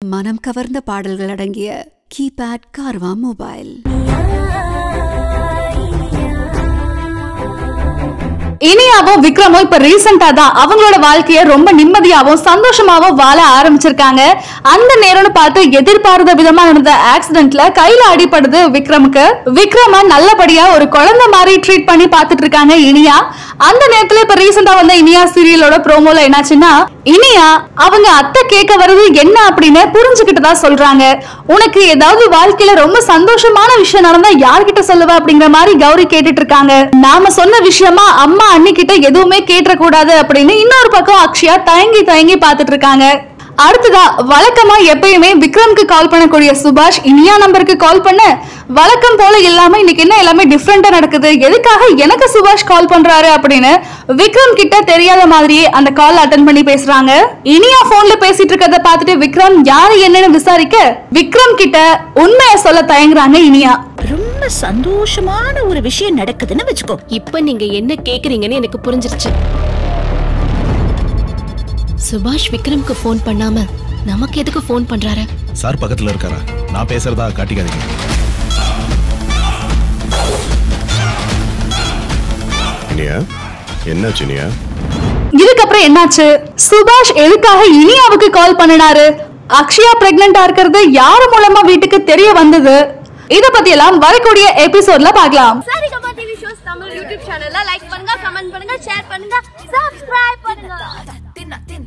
மனம் கவர்ந்த பாடல்கள் அடங்கிய கீபேட் கார்வா மொபைல் இனியாவும் விக்ரமும் இப்ப ரீசெண்டா தான் அவங்களோட வாழ்க்கைய ரொம்ப நிம்மதியாவும் சந்தோஷமாவும் வாழ ஆரம்பிச்சிருக்காங்க அந்த நேரம்னு பார்த்து எதிர்பாராத விதமா நடந்த ஆக்சிடென்ட்ல கையில அடிபடுது விக்ரமுக்கு விக்ரம நல்லபடியா ஒரு குழந்தை மாதிரி ட்ரீட் பண்ணி பார்த்துட்டு இருக்காங்க இனியா அந்த நேரத்துல இப்ப ரீசெண்டா வந்த இனியா சீரியலோட ப்ரோமோல என்னாச்சுன்னா இனியா அவங்க அத்தை கேட்க வருது என்ன அப்படின்னு புரிஞ்சுக்கிட்டதா சொல்றாங்க உனக்கு ஏதாவது வாழ்க்கையில ரொம்ப சந்தோஷமான விஷயம் நடந்தா யார்கிட்ட சொல்லுவ அப்படிங்கிற மாதிரி கௌரி கேட்டுட்டு இருக்காங்க நாம சொன்ன விஷயமா அம்மா அன்னிக்கிட்ட எதுவுமே கேட்டுற கூடாது அப்படின்னு இன்னொரு பக்கம் அக்ஷயா தயங்கி தயங்கி பார்த்துட்டு இருக்காங்க அடுத்ததா வழக்கமா எப்பயுமே விக்ரம்க்கு கால் பண்ணக்கூடிய சுபாஷ் இனியா நம்பருக்கு கால் பண்ண வழக்கம் போல இல்லாம இன்னைக்கு என்ன எல்லாமே டிஃப்ரெண்டா நடக்குது எதுக்காக எனக்கு சுபாஷ் கால் பண்றாரு அப்படின்னு விக்ரம் கிட்ட தெரியாத மாதிரியே அந்த கால் அட்டன் பண்ணி பேசுறாங்க இனியா போன்ல பேசிட்டு இருக்கிறத பார்த்துட்டு விக்ரம் யாரு என்னன்னு விசாரிக்க விக்ரம் கிட்ட உண்மையை சொல்ல தயங்குறாங்க இனியா ரொம்ப சந்தோஷமான ஒரு விஷயம் நடக்குதுன்னு வச்சுக்கோ இப்ப நீங்க என்ன கேக்குறீங்கன்னு எனக்கு புரிஞ்சிருச்சு சுபாஷ் விக்ரம்க்கு ஃபோன் பண்ணாம நமக்கு எதுக்கு ஃபோன் பண்றாரு சார் பக்கத்துல இருக்காரா நான் பேசுறதா காட்டிக்காதீங்க இனியா என்ன சினியா இதுக்கப்புறம் என்னாச்சு சுபாஷ் எதுக்காக இனியாவுக்கு கால் பண்ணினாரு அக்ஷயா பிரெக்னண்டா இருக்கிறது யாரு மூலமா வீட்டுக்கு தெரிய வந்தது இத பத்தி எல்லாம் வரக்கூடிய எபிசோட்ல பார்க்கலாம் Saregama TV shows Tamil YouTube சேனல்ல லைக் பண்ணுங்க கமெண்ட் பண்ணுங்க ஷேர் பண்ணுங்க சப்ஸ்கிரைப் பண்ணுங்க